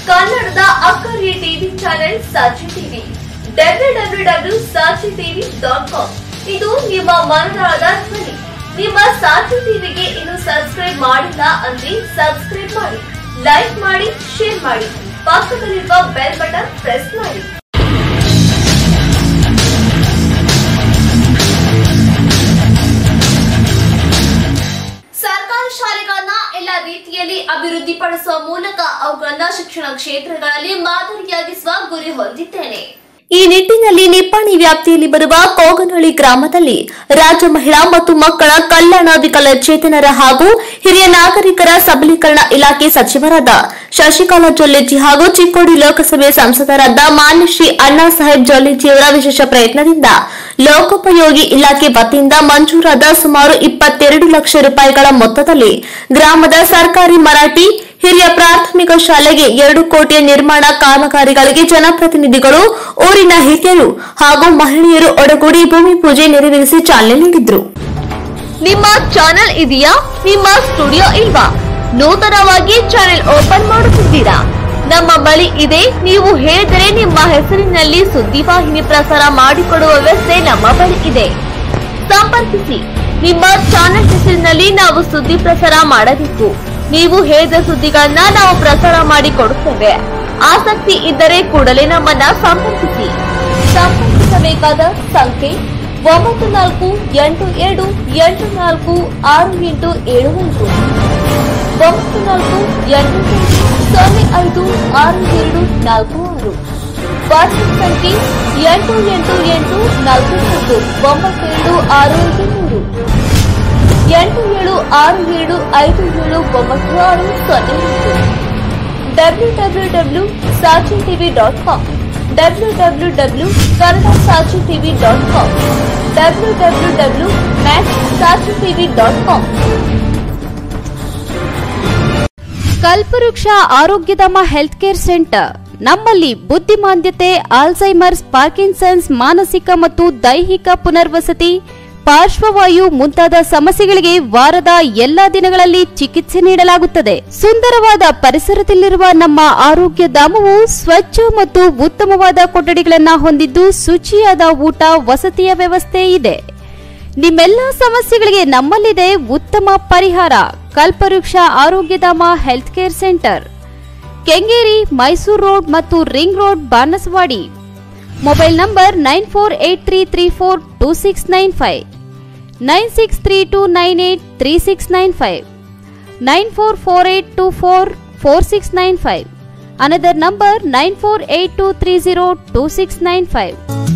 ಕನ್ನಡದ ಅಕ್ಕರೆ TV channel Sakshi TV W W W Sakshi TV dot com ಇದು ನಿಮ್ಮ ಮನದಾಳದ ಧ್ವನಿ ನಿಮ್ಮ ಸಾಕ್ಷಿ ಟಿವಿಗೆ ಇನ್ನು ಸಬ್ಸ್ಕ್ರೈಬ್ ಮಾಡಿಲ್ಲ ಅಂದ್ರೆ ಸಬ್ಸ್ಕ್ರೈಬ್ ಮಾಡಿ ಲೈಕ್ ಮಾಡಿ ಶೇರ್ ಮಾಡಿ ಪಕ್ಕದಲ್ಲಿರುವ ಬೆಲ್ ಬಟನ್ ಪ್ರೆಸ್ ಮಾಡಿ ಸರ್ಕಾರಿ ಶಾಲೆಗಳನ್ನ ಎಲ್ಲ ರೀತಿಯಲ್ಲಿ ಅಭಿವೃದ್ಧಿಪಡಿಸುವ ಮೂಲಕ ಅವುಗಳನ್ನ ಶಿಕ್ಷಣ ಕ್ಷೇತ್ರಗಳಲ್ಲಿ ಮಾದರಿಯಾಗಿಸುವ ಗುರಿ ಹೊಂದಿದ್ದೇನೆ ಈ ನಿಟ್ಟಿನಲ್ಲಿ ನಿಪ್ಪಾಣಿ ವ್ಯಾಪ್ತಿಯಲ್ಲಿ ಬರುವ ಕೋಗನಹಳ್ಳಿ ಗ್ರಾಮದಲ್ಲಿ ರಾಜ್ಯ ಮಹಿಳಾ ಮತ್ತು ಮಕ್ಕಳ ಕಲ್ಯಾಣ ವಿಕಲಚೇತನರ ಹಾಗೂ ಹಿರಿಯ ನಾಗರಿಕರ ಸಬಲೀಕರಣ ಇಲಾಖೆ ಸಚಿವರಾದ ಶಶಿಕಲಾ ಜೊಲ್ಲೆಜಿ ಹಾಗೂ ಚಿಕ್ಕೋಡಿ ಲೋಕಸಭೆ ಸಂಸದರಾದ ಮಾನ್ಯ ಶ್ರೀ ಅಣ್ಣಾ ಸಾಹೇಬ್ ಜೊಲ್ಲೆಜಿಯವರ ವಿಶೇಷ ಪ್ರಯತ್ನದಿಂದ ಲೋಕೋಪಯೋಗಿ ಇಲಾಖೆ ವತಿಯಿಂದ ಮಂಜೂರಾದ ಸುಮಾರು ಇಪ್ಪತ್ತೆರಡು ಲಕ್ಷ ರೂಪಾಯಿಗಳ ಮೊತ್ತದಲ್ಲಿ ಗ್ರಾಮದ ಸರ್ಕಾರಿ ಮರಾಠಿ ಹಿರಿಯ ಪ್ರಾಥಮಿಕ ಶಾಲೆಗೆ ಎರಡು ಕೋಟಿಯ ನಿರ್ಮಾಣ ಕಾಮಗಾರಿಗಳಿಗೆ ಜನಪ್ರತಿನಿಧಿಗಳು ಊರಿನ ಹಿರಿಯರು ಹಾಗೂ ಮಹಿಳೆಯರು ಒಡಗೂಡಿ ಭೂಮಿ ಪೂಜೆ ನೆರವೇರಿಸಿ ಚಾಲನೆ ನೀಡಿದ್ರು ನಿಮ್ಮ ಚಾನೆಲ್ ಇದೆಯಾ ನಿಮ್ಮ ಸ್ಟುಡಿಯೋ ಇಲ್ವಾ ನೂತನವಾಗಿ ಚಾನೆಲ್ ಓಪನ್ ಮಾಡುತ್ತಿದ್ದೀರಾ ನಮ್ಮ ಬಳಿ ಇದೆ ನೀವು ಹೇಳಿದರೆ ನಿಮ್ಮ ಹೆಸರಿನಲ್ಲಿ ಸುದ್ದಿವಾಹಿನಿ ಪ್ರಸಾರ ಮಾಡಿಕೊಡುವ ವ್ಯವಸ್ಥೆ ನಮ್ಮ ಬಳಿ ಇದೆ ಸಂಪರ್ಕಿಸಿ ನಿಮ್ಮ ಚಾನೆಲ್ ಹೆಸರಿನಲ್ಲಿ ನಾವು ಸುದ್ದಿ ಪ್ರಸಾರ ಮಾಡಬೇಕು ನೀವು ಹೇಳಿದ ಸುದ್ದಿಗಳನ್ನ ನಾವು ಪ್ರಸಾರ ಮಾಡಿ ಕೊಡುತ್ತೇವೆ ಆಸಕ್ತಿ ಇದ್ದರೆ ಕೂಡಲೇ ನಮ್ಮನ್ನ ಸಂಪರ್ಕಿಸಿ ಸಂಪರ್ಕಿಸಬೇಕಾದ ಸಂಖ್ಯೆ ಒಂಬತ್ತು ನಾಲ್ಕು ಎಂಟು ಎರಡು ಎಂಟು ನಾಲ್ಕು ಆರು ಎಂಟು ಏಳು ಐದು ಒಂಬತ್ತು ನಾಲ್ಕು ಎಂಟು ಎಂಟು ಸೊನ್ನೆ ಐದು ಆರು ಎರಡು ನಾಲ್ಕು ಆರು ವಾಟ್ಸ್ಆಪ್ ಸಂಖ್ಯೆ ಎಂಟು ಎಂಟು ಎಂಟು ನಾಲ್ಕು ನಾಲ್ಕು ಒಂಬತ್ತು ಏಳು ಆರು ಐದು ಮೂರು ಎಂಟು ಏಳು ಆರು ಏಳು ಐದು ಏಳು ಒಂಬತ್ತು ಆರು ಸೊನ್ನೆ ಎಂಟು W W W Sachi TV dot com W W W Kannada Sachi TV dot com W W W match Sachi TV dot com Kalpavriksha Arogyadhama health care centre ನಮ್ಮಲ್ಲಿ ಬುದ್ಧಿಮಾಂದ್ಯತೆ ಆಲ್ಝೈಮರ್ಸ್ ಪಾರ್ಕಿನ್ಸನ್ಸ್ ಮಾನಸಿಕ ಮತ್ತು ದೈಹಿಕ ಪುನರ್ವಸತಿ ಪಾರ್ಶ್ವವಾಯು ಮುಂತಾದ ಸಮಸ್ಯೆಗಳಿಗೆ ವಾರದ ಎಲ್ಲಾ ದಿನಗಳಲ್ಲಿ ಚಿಕಿತ್ಸೆ ನೀಡಲಾಗುತ್ತದೆ ಸುಂದರವಾದ ಪರಿಸರದಲ್ಲಿರುವ ನಮ್ಮ ಆರೋಗ್ಯ ಧಾಮವು ಸ್ವಚ್ಛ ಮತ್ತು ಉತ್ತಮವಾದ ಕೊಠಡಿಗಳನ್ನು ಹೊಂದಿದ್ದು ಶುಚಿಯಾದ ಊಟ ವಸತಿಯ ವ್ಯವಸ್ಥೆ ಇದೆ ನಿಮ್ಮೆಲ್ಲ ಸಮಸ್ಯೆಗಳಿಗೆ ನಮ್ಮಲ್ಲಿದೆ ಉತ್ತಮ ಪರಿಹಾರ Kalpavriksha Arogyadhama health care centre Kengeri Mysore road ಮತ್ತು ring road Banaswadi mobile number nine four eight three three four two six nine five nine six three two nine eight three six nine five nine four four eight two four four six nine five another number nine four eight two three zero two six nine five